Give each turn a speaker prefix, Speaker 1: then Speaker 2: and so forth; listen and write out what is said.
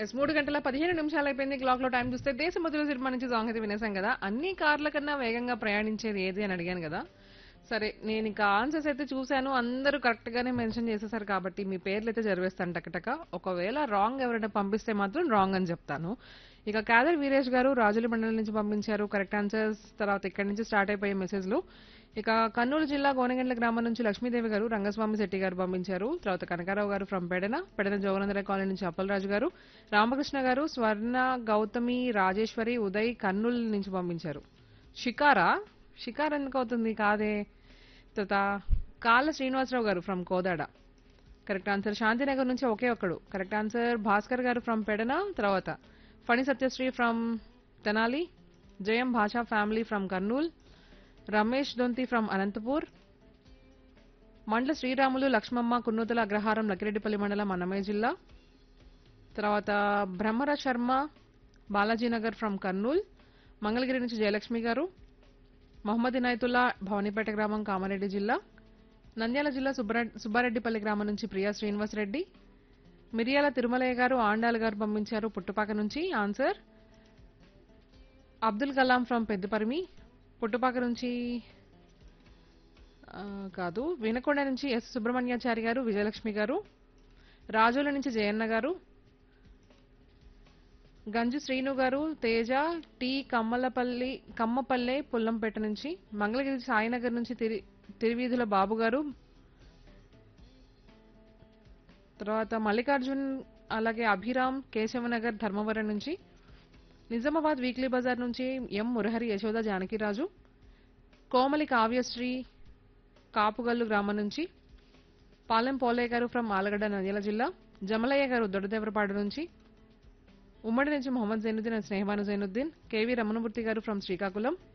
Speaker 1: yes మూడు గంటల పదిహేను నిమిషాలు అయిపోయింది క్లాక్ లో టైం చూస్తే దేశముద్ర సినిమా నుంచి సాంగ్ అయితే వినేసాం కదా అన్ని కార్ల కన్నా వేగంగా ప్రయాణించేది ఏది అని అడిగాను కదా సరే నేను ఇంకా ఆన్సర్స్ అయితే చూశాను అందరూ కరెక్ట్ గానే మెన్షన్ చేసేసారు కాబట్టి మీ పేర్లు అయితే జరివేస్తాను టకటక ఒకవేళ రాంగ్ ఎవరైనా పంపిస్తే మాత్రం రాంగ్ అని చెప్తాను ఇక కాదర్ వీరేష్ గారు రాజుల మండలం నుంచి పంపించారు కరెక్ట్ ఆన్సర్స్ తర్వాత ఇక్కడి నుంచి స్టార్ట్ అయిపోయే మెసేజ్లు ఇక కర్నూలు జిల్లా గోనగండ్ల గ్రామం నుంచి లక్ష్మీదేవి గారు రంగస్వామి శెట్టి గారు పంపించారు తర్వాత కనకారావు గారు ఫ్రం పెడన పెడన జోగనందర కాలనీ నుంచి అప్పలరాజు గారు రామకృష్ణ గారు స్వర్ణ గౌతమి రాజేశ్వరి ఉదయ్ కర్నూలు నుంచి పంపించారు షికారా షికార్ ఎందుకు అవుతుంది కాదే తర్వాత కాళ్ళ Srinivasarao garu from Kodada correct answer Shantinagar నుంచి ఒకే ఒక్కడు కరెక్ట్ ఆన్సర్ భాస్కర్ గారు ఫ్రమ్ పెడన తర్వాత Phani Satyasri from Tenali Jayam Bhasha family from Kurnool Ramesh Donthi from Anantapur మండల శ్రీరాములు లక్ష్మమ్మ కున్నూతల అగ్రహారం లకిరెడ్డిపల్లి మండలం అన్నమయ్య జిల్లా తర్వాత బ్రహ్మర శర్మ బాలాజీనగర్ ఫ్రమ్ కర్నూల్ మంగళగిరి నుంచి జయలక్ష్మి గారు మహమ్మద్ ఇనాయతుల్లా భవానీపేట గ్రామం కామారెడ్డి జిల్లా నంద్యాల జిల్లా సుబ్బరెడ్డి సుబ్బారెడ్డిపల్లి గ్రామం నుంచి ప్రియా శ్రీనివాస్ రెడ్డి మిరియాల తిరుమలయ్య గారు ఆండాల్ గారు పంపించారు పుట్టుపాక నుంచి ఆన్సర్ అబ్దుల్ కలాం ఫ్రమ్ పెద్దపరిమి పుట్టుపాక నుంచి ఆ, కాదు వినకొండ నుంచి ఎస్ సుబ్రహ్మణ్యాచారి గారు విజయలక్ష్మి గారు రాజుల నుంచి జయన్న గారు గంజు శ్రీను గారు తేజ టి కమ్మలపల్లి కమ్మపల్లె పుల్లంపేట నుంచి మంగళగిరి సాయినగర్ నుంచి తిరి తిరువీధుల బాబు గారు తర్వాత మల్లికార్జున్ అలాగే అభిరామ్ కేశవనగర్ ధర్మవరం నుంచి నిజామాబాద్ వీక్లీ బజార్ నుంచి ఎం మురహరి యశోద జానకిరాజు కోమలి కావ్యశ్రీ కాపుగల్లు గ్రామం నుంచి పాలెం పోలయ్య గారు ఫ్రమ్ ఆలగడ్డ నంద్యాల జిల్లా జమలయ్య గారు దొడ్డదేవరపాడు నుంచి ఉమ్మడి నుంచి మొహమ్మద్ జైనుద్దీన్ అండ్ స్నేహబాను జైనుద్దీన్ కేవీ రమణమూర్తి గారు ఫ్రమ్ శ్రీకాకుళం